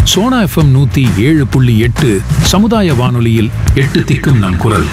Sona FM நூத்தி ஏழு புள்ளி எட்டு சமுதாய வானொலியில் எட்டு திக்கும் நம் குரல்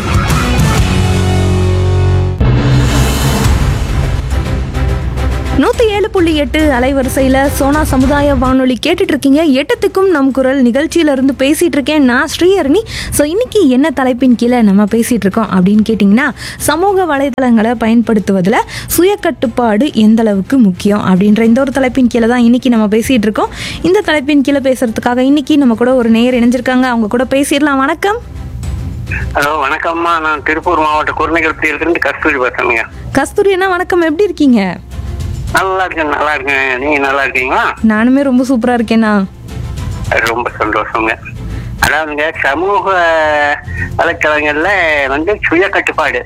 நூத்தி ஏழு புள்ளி எட்டு அலைவரிசையில சோனா சமுதாய வானொலி கேட்டுட்டு இருக்கீங்க எட்டத்துக்கும் நம் குரல் நிகழ்ச்சியில இருந்து பேசிட்டு இருக்கேன் நான் ஸ்ரீஹரணி ஸோ இன்னைக்கு என்ன தலைப்பின் கீழே நம்ம பேசிட்டு இருக்கோம் அப்படின்னு கேட்டிங்கன்னா சமூக வலைதளங்களை பயன்படுத்துவதில் சுய கட்டுப்பாடு எந்த அளவுக்கு முக்கியம் அப்படின்ற இந்த ஒரு தலைப்பின் கீழே தான் இன்னைக்கு நம்ம பேசிட்டு இருக்கோம் இந்த தலைப்பின் கீழே பேசுறதுக்காக இன்னைக்கு நம்ம கூட ஒரு நேயர் இணைஞ்சிருக்காங்க அவங்க கூட பேசிடலாம் வணக்கம் ஹலோ வணக்கம்மா நான் திருப்பூர் மாவட்ட குருநகரத்திலிருந்து கஸ்தூரி பேசுறேங்க கஸ்தூரி அண்ணா வணக்கம் எப்படி இருக்கீங்க நல்லா இருக்கேன் நல்லா இருக்கேன் நீங்க நல்லா இருக்கீங்களா நானுமே ரொம்ப சூப்பரா இருக்கேண்ணா ரொம்ப சந்தோஷங்க அதாவதுங்க சமூக வலைத்தளங்கள்ல வந்து சுய கட்டுப்பாடு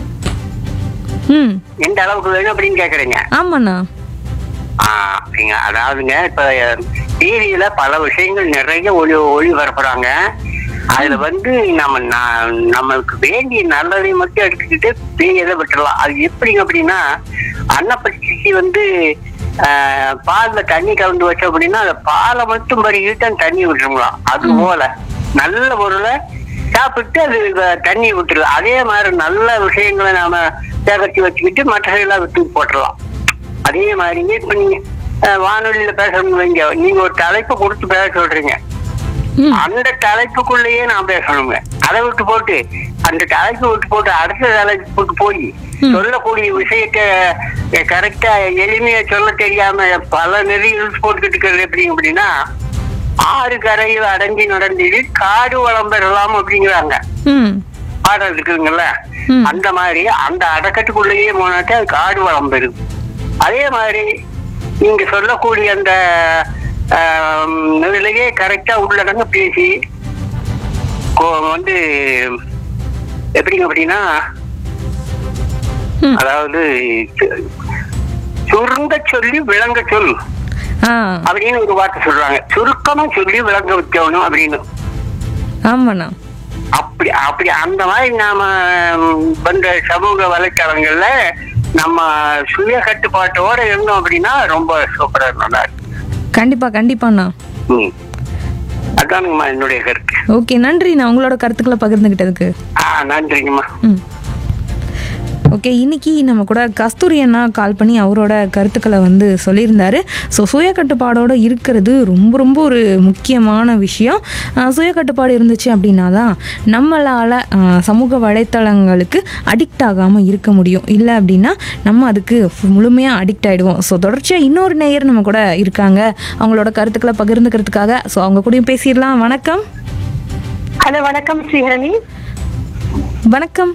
ம் எந்த அளவுக்கு வேணும் அப்படின்னு கேக்குறீங்க ஆமாண்ணா ஆ, அப்படிங்க அதாவதுங்க இப்ப டிவியில பல விஷயங்கள் நிறைய ஒளி ஒளிபரப்புறாங்க அதுல வந்து நம்ம ந- நம்மளுக்கு வேண்டிய நல்லதை மட்டும் எடுத்துக்கிட்டு தீயதை விட்டுறலாம் அது எப்படிங்க அப்படின்னா அன்னப்பட்சிக்கு வந்து ஆஹ், பால்ல தண்ணி கலந்து வச்சோம் அப்படின்னா அந்த பாலை மட்டும் பருகிட்டு அந்த தண்ணி விட்டுருங்களாம் அது போல நல்ல பொருளை சாப்பிட்டு அது வ- தண்ணி விட்டுருலாம் அதே மாதிரி நல்ல விஷயங்களை நாம சேகரித்து வச்சுக்கிட்டு மற்றவர்களெல்லாம் விட்டு போட்டுடலாம் அதே மாதிரிங்க இப்ப நீங்க அஹ், வானொலியில பேசணும் வைங்க நீங்க ஒரு தலைப்பு கொடுத்து பேச சொல்றீங்க ம் அந்த தலைப்புக்குள்ளேயே நான் பேசணுங்க அதை விட்டு போட்டு அந்த தலைப்பு விட்டு போட்டு அடுத்த தலைப்பு போட்டு போய் சொல்லக்கூடிய விஷயத்த கரெக்டா எளிமையா சொல்ல தெரியாம பல நிறைய போட்டுக்கிட்டு இருக்கிறது எப்படிங்க அப்படின்னா ஆறு கரையில் அடைஞ்சு நடந்தது காடு வளம் பெறலாம் அப்படிங்கிறாங்க ம் பாடல் இருக்குதுங்கல்ல ம். அந்த மாதிரி அந்த அடக்கட்டுக்குள்ளேயே போனாக்கா அது காடு வளம் பெறும் அதே மாதிரி நீங்க சொல்லக்கூடிய அந்த ஆம், இதுலயே கரெக்டா உள்ளடங்க பேசி கோ- வந்து எப்படிங்க அப்படின்னா ம். அதாவது சு- சுருங்க சொல்லி விளங்க சொல் ஆ அப்படின்னு ஒரு வார்த்தை சொல்றாங்க சுருக்கமா சொல்லி விளங்க வைக்கணும் அப்படின்னு ஆமாண்ணா அப்படி அப்படி அந்த மாதிரி நாம ம், வந்த சமூக வலைத்தளங்கள்ல நம்ம சுய கட்டுப்பாட்டோட இருந்தோம் அப்படின்னா ரொம்ப சூப்பரா நல்லா இருக்கு கண்டிப்பா கண்டிப்பாண்ணா ம். அதானுங்கம்மா என்னுடைய கருத்து ஓகே நன்றிண்ணா உங்களோட கருத்துக்களை பகிர்ந்துக்கிட்டதுக்கு ஆ நன்றிங்கம்மா ம் ஓகே இன்னைக்கு நம்ம கூட கஸ்தூரி அண்ணா கால் பண்ணி அவரோட கருத்துக்களை வந்து சொல்லியிருந்தாரு ஸோ சுய கட்டுப்பாடோட இருக்கிறது ரொம்ப ரொம்ப ஒரு முக்கியமான விஷயம் ஆஹ் சுய கட்டுப்பாடு இருந்துச்சு அப்படின்னா தான் நம்மளால் சமூக வலைத்தளங்களுக்கு அடிக்ட் ஆகாமல் இருக்க முடியும் இல்லை அப்படின்னா நம்ம அதுக்கு முழுமையாக அடிக்ட் ஆகிடுவோம் ஸோ தொடர்ச்சியாக இன்னொரு நேயர் நம்ம கூட இருக்காங்க அவங்களோட கருத்துக்களை பகிர்ந்துக்கிறதுக்காக ஸோ அவங்க கூடயும் பேசிடலாம் வணக்கம் ஹலோ வணக்கம் ஸ்ரீஹரணி வணக்கம்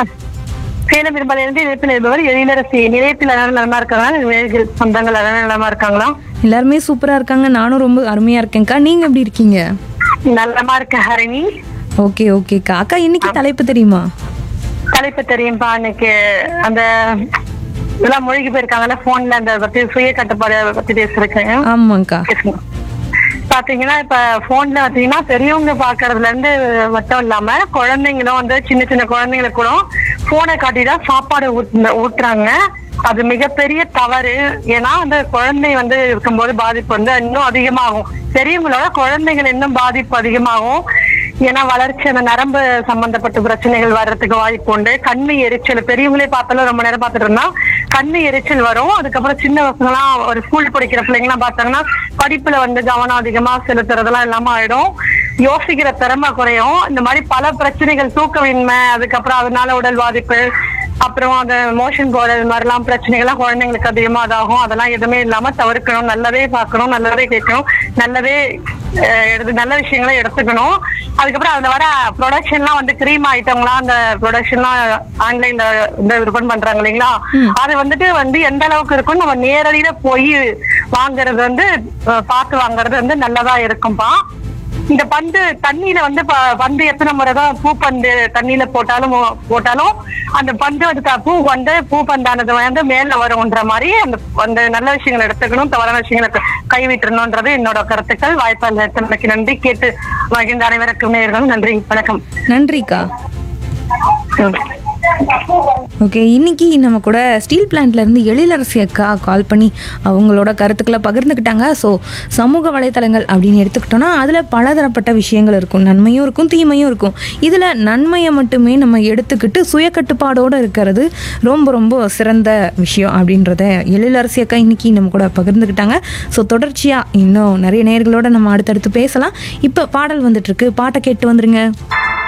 சேலம் இருமலையிலிருந்து இணைப்பில் இருப்பவர் எழிலரசி நிலையத்தில் எல்லாரும் நலமா இருக்காங்களா நேயர்கள் சொந்தங்கள் எல்லாரும் நலமா இருக்காங்களா எல்லாருமே சூப்பராக இருக்காங்க நானும் ரொம்ப அருமையாக இருக்கேன்க்கா நீங்கள் எப்படி இருக்கீங்க நலமா இருக்க ஹரணி ஓகே ஓகேக்கா அக்கா இன்னைக்கு தலைப்பு தெரியுமா தலைப்பு தெரியும்பா அன்னைக்கு அந்த இதெல்லாம் மூழ்கி போயிருக்காங்கல்ல போன்ல அந்த பத்தி சுய கட்டுப்பாடு பத்தி பேசிருக்கேன் ஆமாங்க்கா பேசுங்க. பாத்தீங்கன்னா இப்ப போன்ல பாத்தீங்கன்னா பெரியவங்க பாக்குறதுல இருந்து மட்டும் இல்லாம குழந்தைங்களும் வந்து சின்ன சின்ன குழந்தைங்களுக்கு கூட போனை காட்டி தான் சாப்பாடு ஊட்டு- ஊட்டுறாங்க அது மிகப்பெரிய தவறு ஏன்னா அந்த குழந்தை வந்து இருக்கும்போது பாதிப்பு வந்து இன்னும் அதிகமாகும் பெரியவங்களோட குழந்தைகள் இன்னும் பாதிப்பு அதிகமாகும் ஏன்னா வளர்ச்சி அந்த நரம்பு சம்பந்தப்பட்ட பிரச்சனைகள் வர்றதுக்கு வாய்ப்பு உண்டு கண்ணு எரிச்சல் பெரியவங்களே பார்த்தாலும் ரொம்ப நேரம் பார்த்துட்டு இருந்தா கண்ணு எரிச்சல் வரும் அதுக்கப்புறம் சின்ன பசங்கலாம் ஒரு ஸ்கூல் படிக்கிற பிள்ளைங்கலாம் பார்த்தாங்கன்னா படிப்புல வந்து கவனம் அதிகமா செலுத்துறதெல்லாம் இல்லாம ஆயிடும் யோசிக்கிற திறமை குறையும் இந்த மாதிரி பல பிரச்சனைகள் தூக்கமின்மை அதுக்கப்புறம் அதனால உடல் பாதிப்பு அப்புறம் அந்த மோஷன் போறது இது மாதிரிலாம் பிரச்சனைகள்லாம் குழந்தைங்களுக்கு அதிகமா இதாகும் அதெல்லாம் எதுவுமே இல்லாம தவிர்க்கணும் நல்லதே பார்க்கணும் நல்லதே கேட்கணும் நல்லதே அஹ், எடுத்து நல்ல விஷயங்களை எடுத்துக்கணும் அதுக்கப்புறம் அதுல வர ப்ரொடக்ஷன்லாம் வந்து கிரீம் ஐட்டம்லாம் அந்த ப்ரொடக்ஷன்லாம் ஆன்லைன்ல இந்த விற்பனை பண்றாங்க இல்லைங்களா அது வந்துட்டு வந்து எந்த அளவுக்கு இருக்கும் நம்ம நேரடியில போய் வாங்குறது வந்து அஹ், பார்த்து வாங்குறது வந்து நல்லதா இருக்கும்பா இந்த பந்து தண்ணியில வந்து ப- பந்து எத்தனை முறை தான் பூ பந்து தண்ணியில போட்டாலும் போட்டாலும் அந்த பந்து வந்து த- பூ வந்து பூ பந்தானது வந்து மேல வரும்ன்ற மாதிரி அந்த அந்த நல்ல விஷயங்களை எடுத்துக்கணும் தவறான விஷயங்களை க- கைவிட்டுறணும்ன்றது என்னோட கருத்துக்கள் வாய்ப்பாளர் நேரத்திற்கு நன்றி கேட்டு மகிழ்ந்த அனைவருக்கும் நேயர்களும் நன்றி வணக்கம் நன்றிக்கா ம். ஓகே இன்னைக்கு நம்ம கூட ஸ்டீல் பிளான்ட்ல இருந்து எழிலரசி அக்கா கால் பண்ணி அவங்களோட கருத்துக்களை பகிர்ந்துக்கிட்டாங்க ஸோ சமூக வலைத்தளங்கள் அப்படின்னு எடுத்துக்கிட்டோம்னா அதில் பலதரப்பட்ட விஷயங்கள் இருக்கும் நன்மையும் இருக்கும் தீமையும் இருக்கும் இதில் நன்மையை மட்டுமே நம்ம எடுத்துக்கிட்டு சுய கட்டுப்பாடோடு இருக்கிறது ரொம்ப ரொம்ப சிறந்த விஷயம் அப்படின்றத எழிலரசி அக்கா இன்னைக்கு நம்ம கூட பகிர்ந்துக்கிட்டாங்க ஸோ தொடர்ச்சியாக இன்னும் நிறைய நேர்களோட நம்ம அடுத்தடுத்து பேசலாம் இப்போ பாடல் வந்துட்டு இருக்கு பாட்டை கேட்டு வந்துருங்க